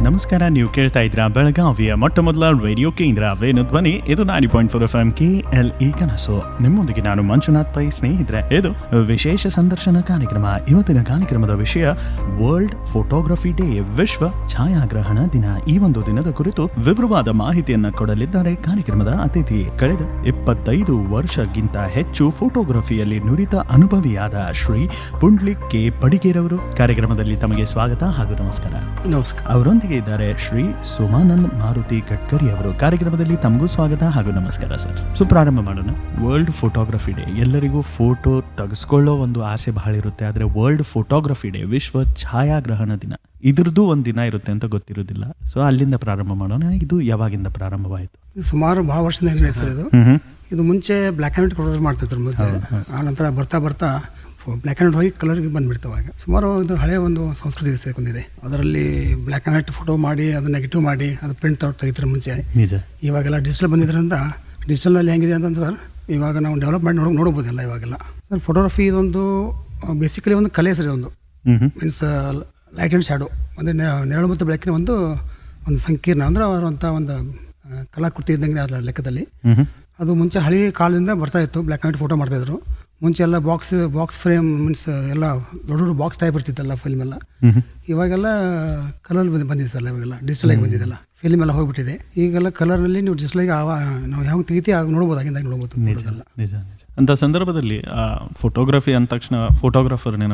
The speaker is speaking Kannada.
ನಮಸ್ಕಾರ ನೀವು ಕೇಳ್ತಾ ಇದ್ರ ಬೆಳಗಾವಿಯ ಮೊಟ್ಟ ಮೊದಲ ರೇಡಿಯೋ ಕೇಂದ್ರ ವೇಣು ಧ್ವನಿ ಇದು ninety point four F M K L E ಕನಸು ನಿಮ್ಮೊಂದಿಗೆ ನಾನು ಮಂಜುನಾಥ್ ಪೈ ಸ್ನೇಹಿತರೆ ಇದು ವಿಶೇಷ ಸಂದರ್ಶನ ಕಾರ್ಯಕ್ರಮ ಇವತ್ತಿನ ಕಾರ್ಯಕ್ರಮದ ವಿಷಯ ವರ್ಲ್ಡ್ ಫೋಟೋಗ್ರಫಿ ಡೇ ವಿಶ್ವ ಛಾಯಾಗ್ರಹಣ ದಿನ ಈ ಒಂದು ದಿನದ ಕುರಿತು ವಿವರವಾದ ಮಾಹಿತಿಯನ್ನ ಕೊಡಲಿದ್ದಾರೆ ಕಾರ್ಯಕ್ರಮದ ಅತಿಥಿ ಕಳೆದ ಇಪ್ಪತ್ತೈದು ವರ್ಷಕ್ಕಿಂತ ಹೆಚ್ಚು ಫೋಟೋಗ್ರಫಿಯಲ್ಲಿ ನುರಿತ ಅನುಭವಿಯಾದ ಶ್ರೀ ಪುಂಡ್ಲಿಕ್ ಕೆ ಪಡಿಗೇರವರು ಕಾರ್ಯಕ್ರಮದಲ್ಲಿ ತಮಗೆ ಸ್ವಾಗತ ಹಾಗೂ ನಮಸ್ಕಾರ ನಮಸ್ಕಾರ ಅವರೊಂದಿಗೆ ಇದ್ದಾರೆ ಶ್ರೀ ಸುಮಾನಂದ್ ಮಾರುತಿ ಗಡ್ಕರಿ ಅವರು ಕಾರ್ಯಕ್ರಮದಲ್ಲಿ ತಮಗೂ ಸ್ವಾಗತ ಹಾಗೂ ನಮಸ್ಕಾರ ಸರ್ ಸೊ ಪ್ರಾರಂಭ ಮಾಡೋಣ ವರ್ಲ್ಡ್ ಫೋಟೋಗ್ರಫಿ ಡೇ ಎಲ್ಲರಿಗೂ ಫೋಟೋ ತೆಗೆಸ್ಕೊಳ್ಳೋ ಒಂದು ಆಸೆ ಬಹಳ ಇರುತ್ತೆ ಆದರೆ ವರ್ಲ್ಡ್ ಫೋಟೋಗ್ರಫಿ ಡೇ ವಿಶ್ವ ಛಾಯಾಗ್ರಹಣ ದಿನ ಇದ್ರದ್ದು ಒಂದು ದಿನ ಇರುತ್ತೆ ಅಂತ ಗೊತ್ತಿರೋದಿಲ್ಲ ಸೊ ಅಲ್ಲಿಂದ ಪ್ರಾರಂಭ ಮಾಡೋಣ ಇದು ಯಾವಾಗಿಂದ ಪ್ರಾರಂಭವಾಯಿತು ಇದು ಸುಮಾರು ಭಾಳ ವರ್ಷದಿಂದ ಹಿಂದೆ ಸರ್ ಇದು ಇದು ಮುಂಚೆ ಬ್ಲ್ಯಾಕ್ ಆ್ಯಂಡ್ ವೈಟ್ ಕಲರ್ ಮಾಡ್ತಿದ್ರು ಮುಂಚೆ ಆ ನಂತರ ಬರ್ತಾ ಬರ್ತಾ ಬ್ಲ್ಯಾಕ್ ಆ್ಯಂಡ್ ವೈಟ್ ಕಲರ್ಗೆ ಬಂದ್ಬಿಡ್ತಾವೆ ಆಗ ಸುಮಾರು ಇದು ಹಳೆಯ ಒಂದು ಸಂಸ್ಕೃತಿ ಸೇರ್ಕೊಂಡಿದೆ ಅದರಲ್ಲಿ ಬ್ಲ್ಯಾಕ್ ಆ್ಯಂಡ್ ವೈಟ್ ಫೋಟೋ ಮಾಡಿ ಅದು ನೆಗೆಟಿವ್ ಮಾಡಿ ಅದು ಪ್ರಿಂಟ್ ಔಟ್ ತೆಗಿತಾರೆ ಮುಂಚೆ ನಿಜ ಇವಾಗೆಲ್ಲ ಡಿಜಿಟಲ್ ಬಂದಿದ್ರಿಂದ ಡಿಜಿಟಲ್ನಲ್ಲಿ ಹೆಂಗಿದೆ ಅಂತ ಸರ್ ಇವಾಗ ನಾವು ಡೆವಲಪ್ ಮಾಡಿ ನೋಡ ನೋಡ್ಬೋದಲ್ಲ ಇವಾಗೆಲ್ಲ ಸರ್ ಫೋಟೋಗ್ರಫಿ ಇದೊಂದು ಬೇಸಿಕಲಿ ಒಂದು ಕಲೆ ಸರ್ ಇದೊಂದು hmm hmm means light and shadow ಅಂದರೆ ನೆರಳು ಮತ್ತು ಬೆಳಕಿನ ಒಂದು ಒಂದು ಸಂಕೀರ್ಣ ಅಂದರೆ ಅವರಂಥ ಒಂದು ಆ, ಕಲಾಕೃತಿ ಇದ್ದಂಗೆ ಅದರ ಲೆಕ್ಕದಲ್ಲಿ ಹ್ಮ್ ಹ್ಮ್ ಅದು ಮುಂಚೆ ಹಳಿ ಕಾಲದಿಂದ ಬರ್ತಾ ಇತ್ತು ಬ್ಲ್ಯಾಕ್ ಆ್ಯಂಡ್ ವೈಟ್ ಫೋಟೋ ಮಾಡ್ತಾಯಿದ್ರು ಮುಂಚೆ ಎಲ್ಲ ಬಾಕ್ಸ್ ಬಾಕ್ಸ್ ಫ್ರೇಮ್ ಮೀನ್ಸ್ ಎಲ್ಲ ದೊಡ್ಡ ದೊಡ್ಡ ಬಾಕ್ಸ್ ಟೈಪ್ ಇರ್ತಿತ್ತಲ್ಲ ಫಿಲ್ಮ್ ಎಲ್ಲ ಹ್ಮ್ ಹ್ಮ್ ಇವಾಗೆಲ್ಲ ಕಲರ್ ಬಂದು ಬಂದಿದೆ ಸರ್ ಇವಾಗೆಲ್ಲ ಡಿಜಿಟಲ್ ಆಗಿ ಬಂದಿದೆಲ್ಲ ಫಿಲ್ಮ್ ಎಲ್ಲ ಹೋಗ್ಬಿಟ್ಟಿದೆ ಈಗೆಲ್ಲ ಕಲರ್ನಲ್ಲಿ ನೀವು ಡಿಜಿಟಲ್ ಆಗಿ ಆವ ನಾವು ಯಾವ ತೆಗಿತಿ ಆಗ ನೋಡ್ಬೋದು ಆಗಿಂದಾಗ ನೋಡ್ಬೋದು ನಿಜ ನಿಜ ನಿಜ ಅಂತ ಸಂದರ್ಭದಲ್ಲಿ ಫೋಟೋಗ್ರಫಿ ಅಂದ ತಕ್ಷಣ ಫೋಟೋಗ್ರಾಫರ್ ನೆನಪು